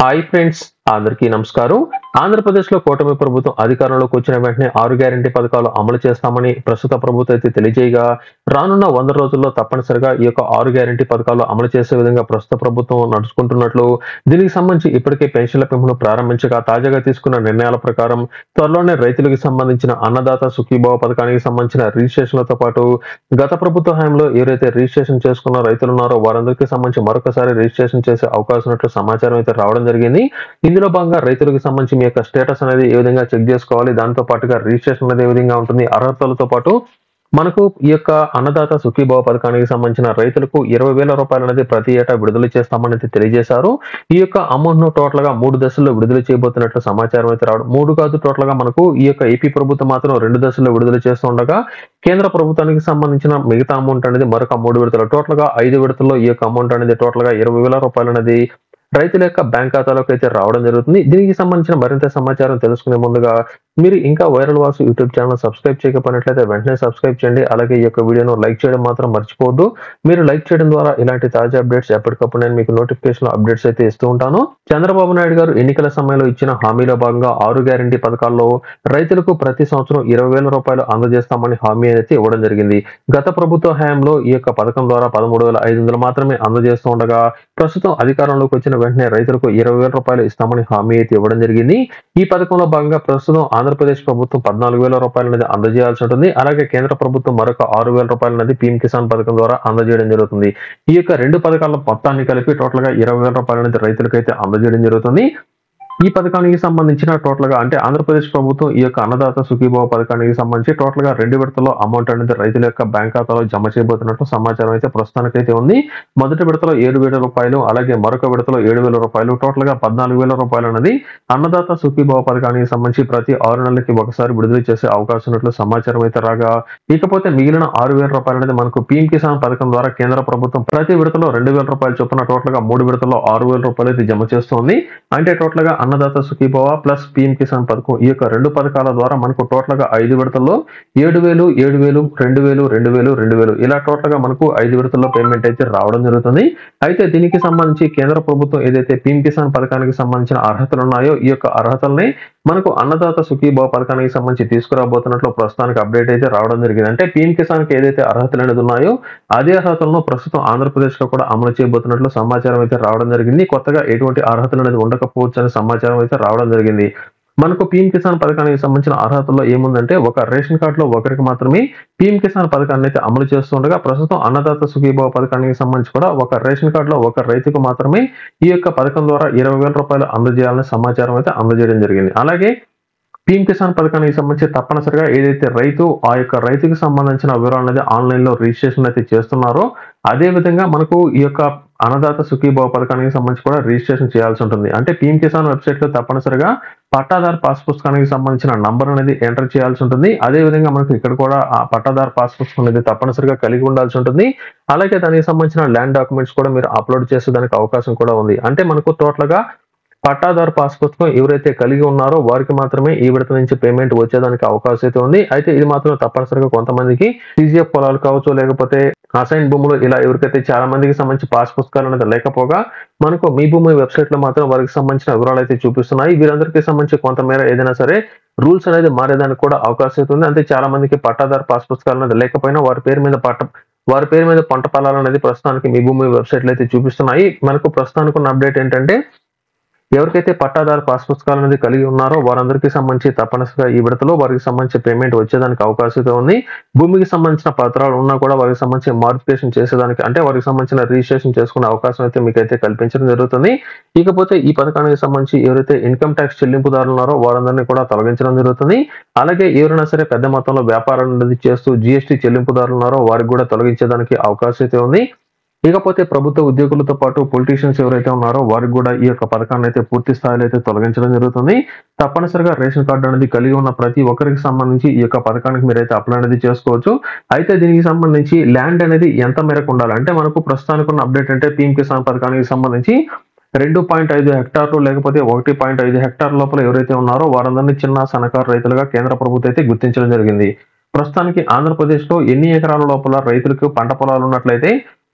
hi friends అందరికీ నమస్కారం ఆంధ్రప్రదేశ్ లో కూటమి ప్రభుత్వం అధికారంలోకి వచ్చిన వెంటనే ఆరు గ్యారంటీ పథకాలు అమలు చేస్తామని ప్రస్తుత ప్రభుత్వం అయితే తెలియజేయగా రానున్న వంద రోజుల్లో తప్పనిసరిగా ఈ యొక్క ఆరు గ్యారంటీ పథకాలు అమలు చేసే విధంగా ప్రస్తుత ప్రభుత్వం నడుచుకుంటున్నట్లు దీనికి సంబంధించి ఇప్పటికే పెన్షన్ల పెంపును ప్రారంభించగా తాజాగా తీసుకున్న నిర్ణయాల ప్రకారం త్వరలోనే రైతులకు సంబంధించిన అన్నదాత సుఖీభావ పథకానికి సంబంధించిన రిజిస్ట్రేషన్లతో పాటు గత ప్రభుత్వ హయాంలో ఎవరైతే రిజిస్ట్రేషన్ చేసుకున్న రైతులు ఉన్నారో వారందరికీ సంబంధించి మరొకసారి రిజిస్ట్రేషన్ చేసే అవకాశం ఉన్నట్లు సమాచారం అయితే రావడం జరిగింది ఇందులో భాగంగా రైతులకు సంబంధించి మీ యొక్క స్టేటస్ అనేది ఏ విధంగా చెక్ చేసుకోవాలి దాంతో పాటుగా రిజిస్ట్రేషన్ అనేది ఏ విధంగా ఉంటుంది అర్హతలతో పాటు మనకు ఈ యొక్క అన్నదాత సుఖీభావ పథకానికి సంబంధించిన రైతులకు ఇరవై వేల రూపాయలు అనేది ప్రతి ఏటా విడుదల చేస్తామని అయితే తెలియజేశారు ఈ యొక్క అమౌంట్ ను టోటల్ గా మూడు దశల్లో విడుదల చేయబోతున్నట్లు సమాచారం అయితే రావడం మూడు కాదు టోటల్ గా మనకు ఈ యొక్క ఏపీ ప్రభుత్వం మాత్రం రెండు దశల్లో విడుదల చేస్తుండగా కేంద్ర ప్రభుత్వానికి సంబంధించిన మిగతా అమౌంట్ అనేది మరొక మూడు విడతలు టోటల్ గా ఐదు విడతల్లో ఈ యొక్క అమౌంట్ అనేది టోటల్ గా ఇరవై వేల రూపాయలు అనేది రైతుల యొక్క బ్యాంక్ ఖాతాలోకి అయితే రావడం జరుగుతుంది దీనికి సంబంధించిన మరింత సమాచారం తెలుసుకునే ముందుగా మీరు ఇంకా viral Vasu YouTube channel subscribe చేయకపోయినట్లయితే వెంటనే సబ్స్క్రైబ్ చేయండి అలాగే ఈ యొక్క వీడియోను లైక్ చేయడం మాత్రం మర్చిపోవద్దు మీరు లైక్ చేయడం ద్వారా ఇలాంటి తాజా అప్డేట్స్ ఎప్పటికప్పుడు నేను మీకు నోటిఫికేషన్ అప్డేట్స్ అయితే ఇస్తూ ఉంటాను చంద్రబాబు నాయుడు గారు ఎన్నికల సమయంలో ఇచ్చిన హామీలో భాగంగా ఆరు గ్యారంటీ పథకాల్లో రైతులకు ప్రతి సంవత్సరం ఇరవై వేల రూపాయలు అందజేస్తామని హామీ అయితే ఇవ్వడం జరిగింది గత ప్రభుత్వ హయాంలో ఈ యొక్క పథకం ద్వారా పదమూడు వేల ఐదు వందలు మాత్రమే అందజేస్తూ ఉండగా ప్రస్తుతం అధికారంలోకి వచ్చిన వెంటనే రైతులకు ఇరవై వేల రూపాయలు ఇస్తామని హామీ అయితే ఇవ్వడం జరిగింది ఈ పథకంలో భాగంగా ప్రస్తుతం ఆంధ్రప్రదేశ్ ప్రభుత్వం పద్నాలుగు వేల రూపాయలు అనేది అందజేయాల్సి ఉంటుంది అలాగే కేంద్ర ప్రభుత్వం మరొక ఆరు వేల రూపాయలు అనేది పీఎం కిసాన్ పథకం ద్వారా అందజేయడం జరుగుతుంది ఈ యొక్క రెండు పథకాల మొత్తాన్ని కలిపి టోటల్ గా ఇరవై వేల రూపాయలు అనేది రైతులకు అయితే అందజేయడం జరుగుతుంది ఈ పథకానికి సంబంధించిన టోటల్ గా అంటే ఆంధ్రప్రదేశ్ ప్రభుత్వం ఈ యొక్క అన్నదాత సుఖీభావ పథకానికి సంబంధించి టోటల్ గా రెండు విడతలో అమౌంట్ అనేది రైతుల యొక్క బ్యాంక్ ఖాతాలో జమ చేయబోతున్నట్టు సమాచారం అయితే ప్రస్తుతానికి అయితే ఉంది మొదటి విడతలో ఏడు వేల రూపాయలు అలాగే మరొక విడతలో ఏడు వేల రూపాయలు టోటల్ గా పద్నాలుగు వేల రూపాయలు అనేది అన్నదాత సుఖీభావ పథకానికి సంబంధించి ప్రతి ఆరు నెలలకి ఒకసారి విడుదల చేసే అవకాశం ఉన్నట్లు సమాచారం అయితే రాగా ఇకపోతే మిగిలిన ఆరు వేల రూపాయలు అనేది మనకు పీఎం కిసాన్ పథకం ద్వారా కేంద్ర ప్రభుత్వం ప్రతి విడతలో రెండు వేల రూపాయలు చొప్పున టోటల్ గా మూడు విడతల్లో ఆరు వేల రూపాయలు అయితే జమ చేస్తుంది అంటే టోటల్ గా అన్నదాత సుఖీభవ ప్లస్ పీఎం కిసాన్ పథకం ఈ యొక్క రెండు పథకాల ద్వారా మనకు టోటల్ గా ఐదు విడతల్లో ఏడు వేలు ఏడు వేలు రెండు వేలు రెండు వేలు రెండు వేలు ఇలా టోటల్ గా మనకు ఐదు విడతల్లో పేమెంట్ అయితే రావడం జరుగుతుంది అయితే దీనికి సంబంధించి కేంద్ర ప్రభుత్వం ఏదైతే పీఎం కిసాన్ పథకానికి సంబంధించిన అర్హతలు ఉన్నాయో ఈ యొక్క అర్హతల్ని మనకు అన్నదాత సుఖీభావ పథకానికి సంబంధించి తీసుకురాబోతున్నట్లు ప్రస్తుతానికి అప్డేట్ అయితే రావడం జరిగింది అంటే పీఎం కిసాన్ కి ఏదైతే అర్హతలు అనేది ఉన్నాయో అదే అర్హతలను ప్రస్తుతం ఆంధ్రప్రదేశ్ లో కూడా అమలు చేయబోతున్నట్లు సమాచారం అయితే రావడం జరిగింది కొత్తగా ఎటువంటి అర్హతలు అనేది ఉండకపోవచ్చు అనే సమాచారం అయితే రావడం జరిగింది మనకు పీఎం కిసాన్ పథకానికి సంబంధించిన అర్హతల్లో ఏముందంటే ఒక రేషన్ కార్డు లో ఒకరికి మాత్రమే పీఎం కిసాన్ పథకాన్ని అయితే అమలు చేస్తుండగా ప్రస్తుతం అన్నదాత సుఖీభావ పథకానికి సంబంధించి కూడా ఒక రేషన్ కార్డు లో ఒక రైతుకు మాత్రమే ఈ యొక్క పథకం ద్వారా ఇరవై వేల రూపాయలు అందజేయాలనే సమాచారం అయితే అందజేయడం జరిగింది అలాగే పీఎం కిసాన్ పథకానికి సంబంధించి తప్పనిసరిగా ఏదైతే రైతు ఆ యొక్క రైతుకి సంబంధించిన వివరాలు అనేది ఆన్లైన్ లో రిజిస్ట్రేషన్ అయితే చేస్తున్నారో అదే విధంగా మనకు ఈ యొక్క అన్నదాత సుఖీభావ పథకానికి సంబంధించి కూడా రిజిస్ట్రేషన్ చేయాల్సి ఉంటుంది అంటే పీఎం కిసాన్ వెబ్సైట్ లో తప్పనిసరిగా పట్టాదార్ పాస్ పుస్తకానికి సంబంధించిన నంబర్ అనేది ఎంటర్ చేయాల్సి ఉంటుంది అదే విధంగా మనకు ఇక్కడ కూడా ఆ పట్టాదార్ పాస్ పుస్తకం అనేది తప్పనిసరిగా కలిగి ఉండాల్సి ఉంటుంది అలాగే దానికి సంబంధించిన ల్యాండ్ డాక్యుమెంట్స్ కూడా మీరు అప్లోడ్ చేసేదానికి అవకాశం కూడా ఉంది అంటే మనకు టోటల్ గా పట్టాదారు పాస్ పుస్తకం ఎవరైతే కలిగి ఉన్నారో వారికి మాత్రమే ఈ విడత నుంచి పేమెంట్ వచ్చేదానికి అవకాశం అయితే ఉంది అయితే ఇది మాత్రం తప్పనిసరిగా కొంతమందికి సీజీఎఫ్ పొలాలు కావచ్చు లేకపోతే అసైన్ భూములు ఇలా ఎవరికైతే చాలా మందికి సంబంధించి పాస్ పుస్తకాలు అనేది లేకపోగా మనకు మీ భూమి వెబ్సైట్ లో మాత్రం వారికి సంబంధించిన వివరాలు అయితే చూపిస్తున్నాయి వీరందరికీ సంబంధించి కొంతమేర ఏదైనా సరే రూల్స్ అనేది మారేదానికి కూడా అవకాశం అయితే ఉంది అంటే చాలా మందికి పట్టాదారు పాస్ పుస్తకాలు అనేది లేకపోయినా వారి పేరు మీద పట్ట వారి పేరు మీద పంట పొలాలు అనేది ప్రస్తుతానికి మీ భూమి వెబ్సైట్ లో అయితే చూపిస్తున్నాయి మనకు ప్రస్తుతానికి ఉన్న అప్డేట్ ఏంటంటే ఎవరికైతే పట్టాదారు పాస్ పుస్తకాలు అనేది కలిగి ఉన్నారో వారందరికీ సంబంధించి తప్పనిసరిగా ఈ విడతలో వారికి సంబంధించి పేమెంట్ వచ్చేదానికి అవకాశం అయితే ఉంది భూమికి సంబంధించిన పత్రాలు ఉన్నా కూడా వారికి సంబంధించి మాడిఫికేషన్ చేసేదానికి అంటే వారికి సంబంధించిన రిజిస్ట్రేషన్ చేసుకునే అవకాశం అయితే మీకు అయితే కల్పించడం జరుగుతుంది ఇకపోతే ఈ పథకానికి సంబంధించి ఎవరైతే ఇన్కమ్ ట్యాక్స్ చెల్లింపుదారులు ఉన్నారో వారందరినీ కూడా తొలగించడం జరుగుతుంది అలాగే ఎవరైనా సరే పెద్ద మొత్తంలో వ్యాపారం అనేది చేస్తూ జీఎస్టీ చెల్లింపుదారులు ఉన్నారో వారికి కూడా తొలగించేదానికి అవకాశం అయితే ఉంది ఇకపోతే ప్రభుత్వ ఉద్యోగులతో పాటు పొలిటీషియన్స్ ఎవరైతే ఉన్నారో వారికి కూడా ఈ యొక్క పథకాన్ని అయితే పూర్తి స్థాయిలో అయితే తొలగించడం జరుగుతుంది తప్పనిసరిగా రేషన్ కార్డు అనేది కలిగి ఉన్న ప్రతి ఒక్కరికి సంబంధించి ఈ యొక్క పథకానికి మీరైతే అప్లై అనేది చేసుకోవచ్చు అయితే దీనికి సంబంధించి ల్యాండ్ అనేది ఎంత మేరకు ఉండాలి అంటే మనకు ప్రస్తుతానికి ఉన్న అప్డేట్ అంటే పీఎం కిసాన్ పథకానికి సంబంధించి రెండు పాయింట్ ఐదు హెక్టార్లు లేకపోతే ఒకటి పాయింట్ ఐదు హెక్టార్ లోపల ఎవరైతే ఉన్నారో వారందరినీ చిన్న సన్నకారు రైతులుగా కేంద్ర ప్రభుత్వం అయితే గుర్తించడం జరిగింది ప్రస్తుతానికి ఆంధ్రప్రదేశ్ లో ఎన్ని ఎకరాల లోపల రైతులకు పంట పొలాలు ఉన్నట్లయితే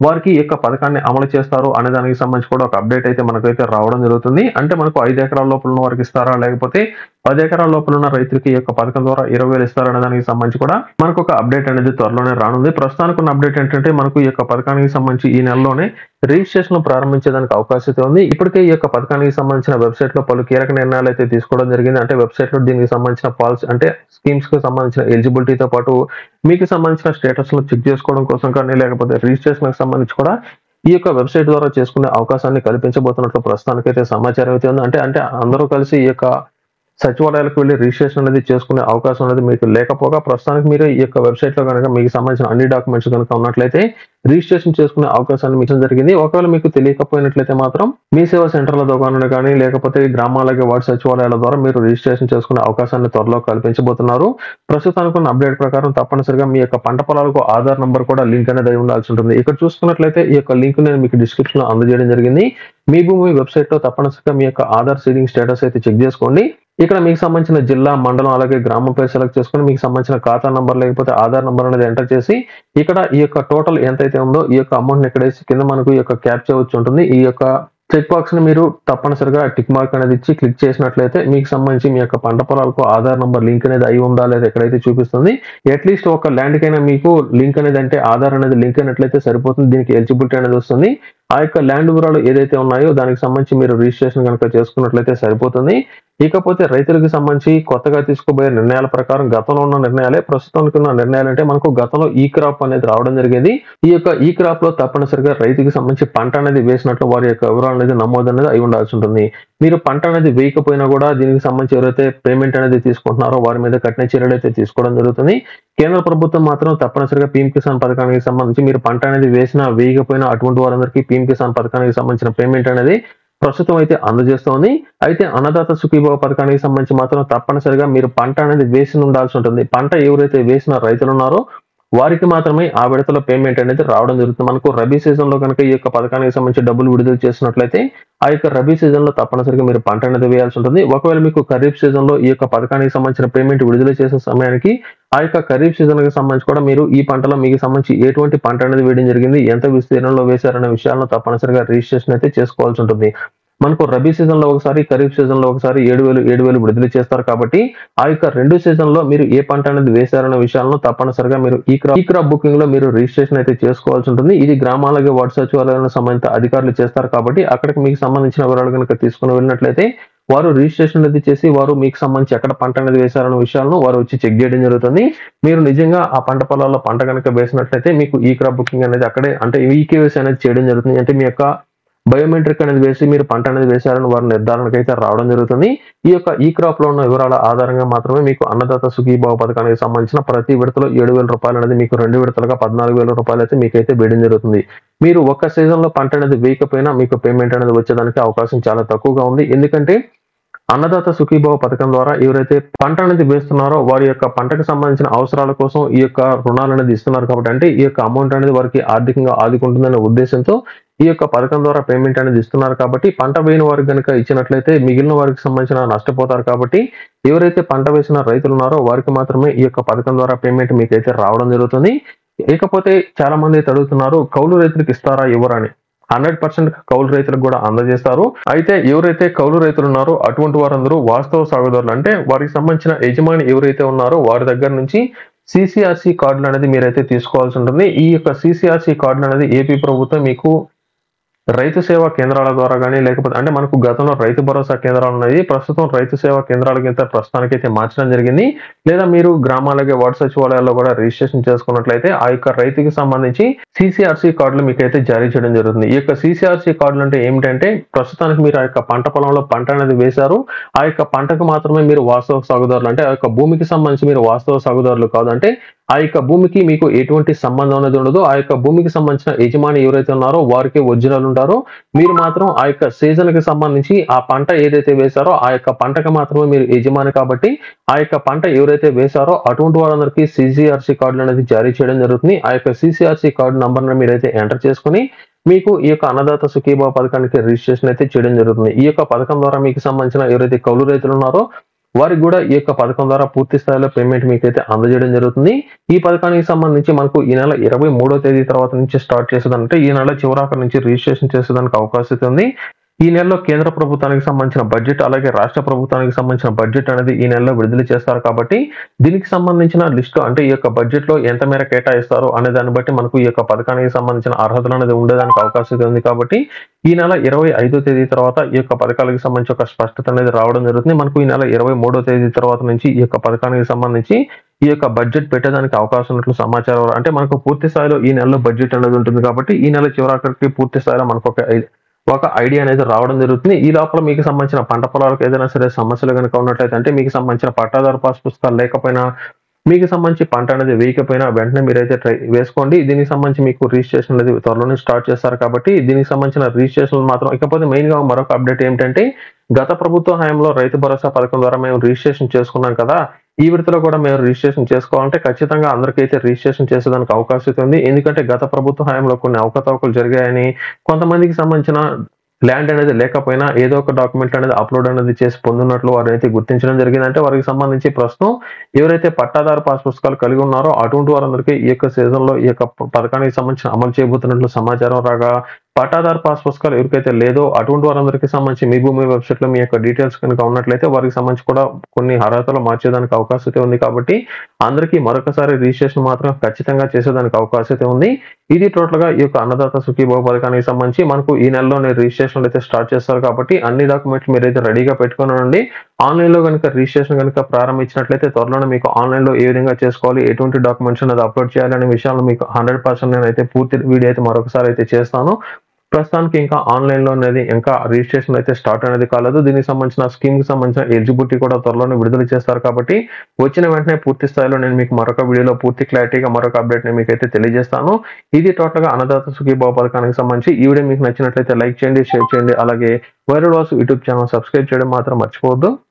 వారికి ఈ యొక్క పథకాన్ని అమలు చేస్తారు అనే దానికి సంబంధించి కూడా ఒక అప్డేట్ అయితే మనకైతే రావడం జరుగుతుంది అంటే మనకు ఐదు ఎకరాల లోపల ఉన్న వారికి ఇస్తారా లేకపోతే పది ఎకరాల లోపల ఉన్న రైతులకి ఈ యొక్క పథకం ద్వారా ఇరవై వేలు ఇస్తారనే దానికి సంబంధించి కూడా మనకు ఒక అప్డేట్ అనేది త్వరలోనే రానుంది ప్రస్తుతానికి ఉన్న అప్డేట్ ఏంటంటే మనకు ఈ యొక్క పథకానికి సంబంధించి ఈ నెలలోనే రిజిస్ట్రేషన్ ప్రారంభించేదానికి అవకాశం అయితే ఉంది ఇప్పటికే ఈ యొక్క పథకానికి సంబంధించిన వెబ్సైట్ లో పలు కీలక నిర్ణయాలు అయితే తీసుకోవడం జరిగింది అంటే వెబ్సైట్ లో దీనికి సంబంధించిన పాలసీ అంటే స్కీమ్స్ కి సంబంధించిన ఎలిజిబిలిటీతో పాటు మీకు సంబంధించిన స్టేటస్ ను చెక్ చేసుకోవడం కోసం కానీ లేకపోతే రిజిస్ట్రేషన్ కి సంబంధించి కూడా ఈ యొక్క వెబ్సైట్ ద్వారా చేసుకునే అవకాశాన్ని కల్పించబోతున్నట్లు ప్రస్తుతానికైతే సమాచారం అయితే ఉంది అంటే అంటే అందరూ కలిసి ఈ యొక్క సచివాలయాలకు వెళ్ళి రిజిస్ట్రేషన్ అనేది చేసుకునే అవకాశం అనేది మీకు లేకపోగా ప్రస్తుతానికి మీరు ఈ యొక్క వెబ్సైట్ లో కనుక మీకు సంబంధించిన అన్ని డాక్యుమెంట్స్ కనుక ఉన్నట్లయితే రిజిస్ట్రేషన్ చేసుకునే అవకాశాన్ని మీకు జరిగింది ఒకవేళ మీకు తెలియకపోయినట్లయితే మాత్రం మీ సేవా సెంటర్ల ద్వారా కానీ లేకపోతే గ్రామాలకి వార్డు సచివాలయాల ద్వారా మీరు రిజిస్ట్రేషన్ చేసుకునే అవకాశాన్ని త్వరలో కల్పించబోతున్నారు ప్రస్తుతానికి ఉన్న అప్డేట్ ప్రకారం తప్పనిసరిగా మీ యొక్క పంట పొలాలకు ఆధార్ నంబర్ కూడా లింక్ అనేది అయి ఉండాల్సి ఉంటుంది ఇక్కడ చూసుకున్నట్లయితే ఈ యొక్క లింక్ నేను మీకు డిస్క్రిప్షన్ లో అందజేయడం జరిగింది మీ భూమి వెబ్సైట్ లో తప్పనిసరిగా మీ యొక్క ఆధార్ సీడింగ్ స్టేటస్ అయితే చెక్ చేసుకోండి ఇక్కడ మీకు సంబంధించిన జిల్లా మండలం అలాగే గ్రామం పేరు సెలెక్ట్ చేసుకొని మీకు సంబంధించిన ఖాతా నంబర్ లేకపోతే ఆధార్ నంబర్ అనేది ఎంటర్ చేసి ఇక్కడ ఈ యొక్క టోటల్ ఎంతైతే ఉందో ఈ యొక్క అమౌంట్ ఎక్కడేసి కింద మనకు ఈ యొక్క క్యాప్చర్ వచ్చి ఉంటుంది ఈ యొక్క చెక్ బాక్స్ ని మీరు తప్పనిసరిగా టిక్ మార్క్ అనేది ఇచ్చి క్లిక్ చేసినట్లయితే మీకు సంబంధించి మీ యొక్క పంట పొలాలకు ఆధార్ నంబర్ లింక్ అనేది అయి ఉందా లేదా ఎక్కడైతే చూపిస్తుంది అట్లీస్ట్ ఒక ల్యాండ్ కైనా మీకు లింక్ అనేది అంటే ఆధార్ అనేది లింక్ అయినట్లయితే సరిపోతుంది దీనికి ఎలిజిబిలిటీ అనేది వస్తుంది ఆ యొక్క ల్యాండ్ వివరాలు ఏదైతే ఉన్నాయో దానికి సంబంధించి మీరు రిజిస్ట్రేషన్ కనుక చేసుకున్నట్లయితే సరిపోతుంది ఇకపోతే రైతులకు సంబంధించి కొత్తగా తీసుకోబోయే నిర్ణయాల ప్రకారం గతంలో ఉన్న నిర్ణయాలే ప్రస్తుతానికి ఉన్న నిర్ణయాలు అంటే మనకు గతంలో ఈ క్రాప్ అనేది రావడం జరిగేది ఈ యొక్క ఈ క్రాప్ లో తప్పనిసరిగా రైతుకి సంబంధించి పంట అనేది వేసినట్లు వారి యొక్క వివరాలు అనేది నమోదు అనేది అయి ఉండాల్సి ఉంటుంది మీరు పంట అనేది వేయకపోయినా కూడా దీనికి సంబంధించి ఎవరైతే పేమెంట్ అనేది తీసుకుంటున్నారో వారి మీద కఠిన చర్యలు అయితే తీసుకోవడం జరుగుతుంది కేంద్ర ప్రభుత్వం మాత్రం తప్పనిసరిగా పీఎం కిసాన్ పథకానికి సంబంధించి మీరు పంట అనేది వేసినా వేయకపోయినా అటువంటి వారందరికీ పీఎం కిసాన్ పథకానికి సంబంధించిన పేమెంట్ అనేది ప్రస్తుతం అయితే అందజేస్తోంది అయితే అన్నదాత సుఖీభావ పథకానికి సంబంధించి మాత్రం తప్పనిసరిగా మీరు పంట అనేది వేసి ఉండాల్సి ఉంటుంది పంట ఎవరైతే వేసిన రైతులు ఉన్నారో వారికి మాత్రమే ఆ విడతలో పేమెంట్ అనేది రావడం జరుగుతుంది మనకు రబీ సీజన్ లో కనుక ఈ యొక్క పథకానికి సంబంధించి డబ్బులు విడుదల చేసినట్లయితే ఆ యొక్క రబీ సీజన్ లో తప్పనిసరిగా మీరు పంట అనేది వేయాల్సి ఉంటుంది ఒకవేళ మీకు ఖరీఫ్ సీజన్ లో ఈ యొక్క పథకానికి సంబంధించిన పేమెంట్ విడుదల చేసే సమయానికి ఆ యొక్క ఖరీఫ్ సీజన్ కి సంబంధించి కూడా మీరు ఈ పంటలో మీకు సంబంధించి ఎటువంటి పంట అనేది వేయడం జరిగింది ఎంత విస్తీర్ణంలో వేశారనే విషయాలను తప్పనిసరిగా రిజిస్ట్రేషన్ అయితే చేసుకోవాల్సి ఉంటుంది మనకు రబీ సీజన్ లో ఒకసారి ఖరీఫ్ సీజన్ లో ఒకసారి ఏడు వేలు ఏడు వేలు విడుదల చేస్తారు కాబట్టి ఆ యొక్క రెండు సీజన్ లో మీరు ఏ పంట అనేది వేశారన్న విషయాలను తప్పనిసరిగా మీరు ఈ క్రాప్ ఈ క్రాప్ బుకింగ్ లో మీరు రిజిస్ట్రేషన్ అయితే చేసుకోవాల్సి ఉంటుంది ఇది గ్రామాలకి వార్డు సచివాలయాలను సంబంధిత అధికారులు చేస్తారు కాబట్టి అక్కడికి మీకు సంబంధించిన వివరాలు కనుక తీసుకుని వెళ్ళినట్లయితే వారు రిజిస్ట్రేషన్ అనేది చేసి వారు మీకు సంబంధించి ఎక్కడ పంట అనేది వేశారన్న విషయాలను వారు వచ్చి చెక్ చేయడం జరుగుతుంది మీరు నిజంగా ఆ పంట పొలాల్లో పంట కనుక వేసినట్లయితే మీకు ఈ క్రాప్ బుకింగ్ అనేది అక్కడే అంటే ఈ కేవైసీ అనేది చేయడం జరుగుతుంది అంటే మీ యొక్క బయోమెట్రిక్ అనేది వేసి మీరు పంట అనేది వేశారని వారి నిర్ధారణకు అయితే రావడం జరుగుతుంది ఈ యొక్క ఈ క్రాప్ లో ఉన్న వివరాల ఆధారంగా మాత్రమే మీకు అన్నదాత సుఖీభావ పథకానికి సంబంధించిన ప్రతి విడతలో ఏడు వేల రూపాయలు అనేది మీకు రెండు విడతలుగా పద్నాలుగు వేల రూపాయలు అయితే మీకైతే వేయడం జరుగుతుంది మీరు ఒక్క సీజన్ లో పంట అనేది వేయకపోయినా మీకు పేమెంట్ అనేది వచ్చేదానికి అవకాశం చాలా తక్కువగా ఉంది ఎందుకంటే అన్నదాత సుఖీభావ పథకం ద్వారా ఎవరైతే పంట అనేది వేస్తున్నారో వారి యొక్క పంటకు సంబంధించిన అవసరాల కోసం ఈ యొక్క రుణాలు అనేది ఇస్తున్నారు కాబట్టి అంటే ఈ యొక్క అమౌంట్ అనేది వారికి ఆర్థికంగా ఆదుకుంటుందనే ఉద్దేశంతో ఈ యొక్క పథకం ద్వారా పేమెంట్ అనేది ఇస్తున్నారు కాబట్టి పంట వేయని వారికి కనుక ఇచ్చినట్లయితే మిగిలిన వారికి సంబంధించిన నష్టపోతారు కాబట్టి ఎవరైతే పంట వేసిన రైతులు ఉన్నారో వారికి మాత్రమే ఈ యొక్క పథకం ద్వారా పేమెంట్ మీకైతే రావడం జరుగుతుంది ఇకపోతే చాలా మంది అయితే అడుగుతున్నారు కౌలు రైతులకు ఇస్తారా ఎవరని హండ్రెడ్ పర్సెంట్ కౌలు రైతులకు కూడా అందజేస్తారు అయితే ఎవరైతే కౌలు రైతులు ఉన్నారో అటువంటి వారందరూ వాస్తవ సాగుదారులు అంటే వారికి సంబంధించిన యజమాని ఎవరైతే ఉన్నారో వారి దగ్గర నుంచి సిసిఆర్సి కార్డులు అనేది మీరైతే తీసుకోవాల్సి ఉంటుంది ఈ యొక్క సిసిఆర్సి కార్డులు అనేది ఏపీ ప్రభుత్వం మీకు రైతు సేవా కేంద్రాల ద్వారా కానీ లేకపోతే అంటే మనకు గతంలో రైతు భరోసా కేంద్రాలు ఉన్నాయి ప్రస్తుతం రైతు సేవా కేంద్రాల కింద ప్రస్తుతానికి అయితే మార్చడం జరిగింది లేదా మీరు గ్రామాలకే వార్డు సచివాలయాల్లో కూడా రిజిస్ట్రేషన్ చేసుకున్నట్లయితే ఆ యొక్క రైతుకి సంబంధించి సిసిఆర్సి కార్డులు మీకు అయితే జారీ చేయడం జరుగుతుంది ఈ యొక్క సిసిఆర్సి కార్డులు అంటే ఏమిటంటే ప్రస్తుతానికి మీరు ఆ యొక్క పంట పొలంలో పంట అనేది వేశారు ఆ యొక్క పంటకు మాత్రమే మీరు వాస్తవ సాగుదారులు అంటే ఆ యొక్క భూమికి సంబంధించి మీరు వాస్తవ సాగుదారులు కాదు అంటే ఆ యొక్క భూమికి మీకు ఎటువంటి సంబంధం అనేది ఉండదు ఆ యొక్క భూమికి సంబంధించిన యజమాని ఎవరైతే ఉన్నారో వారికి ఒరిజినల్ ఉంటారో మీరు మాత్రం ఆ యొక్క సీజన్ కి సంబంధించి ఆ పంట ఏదైతే వేశారో ఆ యొక్క పంటకు మాత్రమే మీరు యజమాని కాబట్టి ఆ యొక్క పంట ఎవరైతే వేశారో అటువంటి వాళ్ళందరికీ సిసిఆర్సి కార్డులు అనేది జారీ చేయడం జరుగుతుంది ఆ యొక్క సిసిఆర్సి కార్డు నంబర్ మీరైతే ఎంటర్ చేసుకుని మీకు ఈ యొక్క అన్నదాత సుఖీభావ పథకానికి రిజిస్ట్రేషన్ అయితే చేయడం జరుగుతుంది ఈ యొక్క పథకం ద్వారా మీకు సంబంధించిన ఎవరైతే కౌలు రైతులు ఉన్నారో వారికి కూడా ఈ యొక్క పథకం ద్వారా పూర్తి స్థాయిలో పేమెంట్ మీకైతే అందజేయడం జరుగుతుంది ఈ పథకానికి సంబంధించి మనకు ఈ నెల ఇరవై మూడో తేదీ తర్వాత నుంచి స్టార్ట్ చేసేదంటే ఈ నెల చివరాఖరు నుంచి రిజిస్ట్రేషన్ చేసేదానికి అవకాశం అయితే ఉంది ఈ నెలలో కేంద్ర ప్రభుత్వానికి సంబంధించిన బడ్జెట్ అలాగే రాష్ట్ర ప్రభుత్వానికి సంబంధించిన బడ్జెట్ అనేది ఈ నెలలో విడుదల చేస్తారు కాబట్టి దీనికి సంబంధించిన లిస్ట్ అంటే ఈ యొక్క బడ్జెట్ లో ఎంత మేర కేటాయిస్తారు అనే దాన్ని బట్టి మనకు ఈ యొక్క పథకానికి సంబంధించిన అర్హతలు అనేది ఉండేదానికి అవకాశం అయితే ఉంది కాబట్టి ఈ నెల ఇరవై ఐదో తేదీ తర్వాత ఈ యొక్క పథకాలకు సంబంధించి ఒక స్పష్టత అనేది రావడం జరుగుతుంది మనకు ఈ నెల ఇరవై మూడో తేదీ తర్వాత నుంచి ఈ యొక్క పథకానికి సంబంధించి ఈ యొక్క బడ్జెట్ పెట్టేదానికి అవకాశం ఉన్నట్లు సమాచారం అంటే మనకు పూర్తి స్థాయిలో ఈ నెలలో బడ్జెట్ అనేది ఉంటుంది కాబట్టి ఈ నెల చివరాఖరికి పూర్తి స్థాయిలో మనకు ఒక ఐ- ఒక ఐడియా అనేది రావడం జరుగుతుంది ఈ లోపల మీకు సంబంధించిన పంట పొలాలకు ఏదైనా సరే సమస్యలు కనుక ఉన్నట్లయితే అంటే మీకు సంబంధించిన పట్టాదారు పాస్ పుస్తకాలు లేకపోయినా మీకు సంబంధించి పంట అనేది వేయకపోయినా వెంటనే మీరైతే ట్రై వేసుకోండి దీనికి సంబంధించి మీకు రిజిస్ట్రేషన్ అనేది త్వరలోనే స్టార్ట్ చేస్తారు కాబట్టి దీనికి సంబంధించిన రిజిస్ట్రేషన్ మాత్రం ఇకపోతే మెయిన్ గా మరొక అప్డేట్ ఏంటంటే గత ప్రభుత్వ హయాంలో రైతు భరోసా పథకం ద్వారా మేము రిజిస్ట్రేషన్ చేసుకున్నాం కదా ఈ విడతలో కూడా మేము రిజిస్ట్రేషన్ చేసుకోవాలంటే ఖచ్చితంగా అందరికైతే రిజిస్ట్రేషన్ చేసేదానికి అవకాశం అయితే ఉంది ఎందుకంటే గత ప్రభుత్వ హయాంలో కొన్ని అవకతవకలు జరిగాయని కొంతమందికి సంబంధించిన ల్యాండ్ అనేది లేకపోయినా ఏదో ఒక డాక్యుమెంట్ అనేది అప్లోడ్ అనేది చేసి పొందున్నట్లు వారు అయితే గుర్తించడం జరిగింది అంటే వారికి సంబంధించి ప్రస్తుతం ఎవరైతే పట్టాదారు పాస్ పుస్తకాలు కలిగి ఉన్నారో అటువంటి వారందరికీ ఈ యొక్క సీజన్ లో ఈ యొక్క పథకానికి సంబంధించిన అమలు చేయబోతున్నట్లు సమాచారం రాగా పట్టాదారు పాస్ పుస్తకాలు ఎవరికైతే లేదో అటువంటి వారందరికీ సంబంధించి మీ భూమి వెబ్సైట్ లో మీ యొక్క డీటెయిల్స్ కనుక ఉన్నట్లయితే వారికి సంబంధించి కూడా కొన్ని అర్హతలు మార్చేదానికి అవకాశం అయితే ఉంది కాబట్టి అందరికీ మరొకసారి రిజిస్ట్రేషన్ మాత్రం ఖచ్చితంగా చేసేదానికి అవకాశం అయితే ఉంది ఇది టోటల్ గా ఈ యొక్క అన్నదాత సుఖీభావ పథకానికి సంబంధించి మనకు ఈ నెలలోనే రిజిస్ట్రేషన్ అయితే స్టార్ట్ చేస్తారు కాబట్టి అన్ని డాక్యుమెంట్లు మీరైతే రెడీగా పెట్టుకొని ఉండండి ఆన్లైన్ లో కనుక రిజిస్ట్రేషన్ కనుక ప్రారంభించినట్లయితే త్వరలోనే మీకు ఆన్లైన్ లో ఏ విధంగా చేసుకోవాలి ఎటువంటి డాక్యుమెంట్స్ అనేది అప్లోడ్ చేయాలి అనే విషయాలు మీకు హండ్రెడ్ పర్సెంట్ నేనైతే పూర్తి వీడియో అయితే మరొకసారి అయితే చేస్తాను ప్రస్తుతానికి ఇంకా ఆన్లైన్ లో అనేది ఇంకా రిజిస్ట్రేషన్ అయితే స్టార్ట్ అనేది కాలేదు దీనికి సంబంధించిన స్కీమ్ కి సంబంధించిన ఎలిజిబిలిటీ కూడా త్వరలోనే విడుదల చేస్తారు కాబట్టి వచ్చిన వెంటనే పూర్తి స్థాయిలో నేను మీకు మరొక వీడియోలో పూర్తి క్లారిటీగా మరొక అప్డేట్ ని మీకు అయితే తెలియజేస్తాను ఇది టోటల్ గా అన్నదాత సుఖీభావ పథకానికి సంబంధించి ఈ వీడియో మీకు నచ్చినట్లయితే లైక్ చేయండి షేర్ చేయండి అలాగే viral Vasu YouTube channel subscribe చేయడం మాత్రం మర్చిపోవద్దు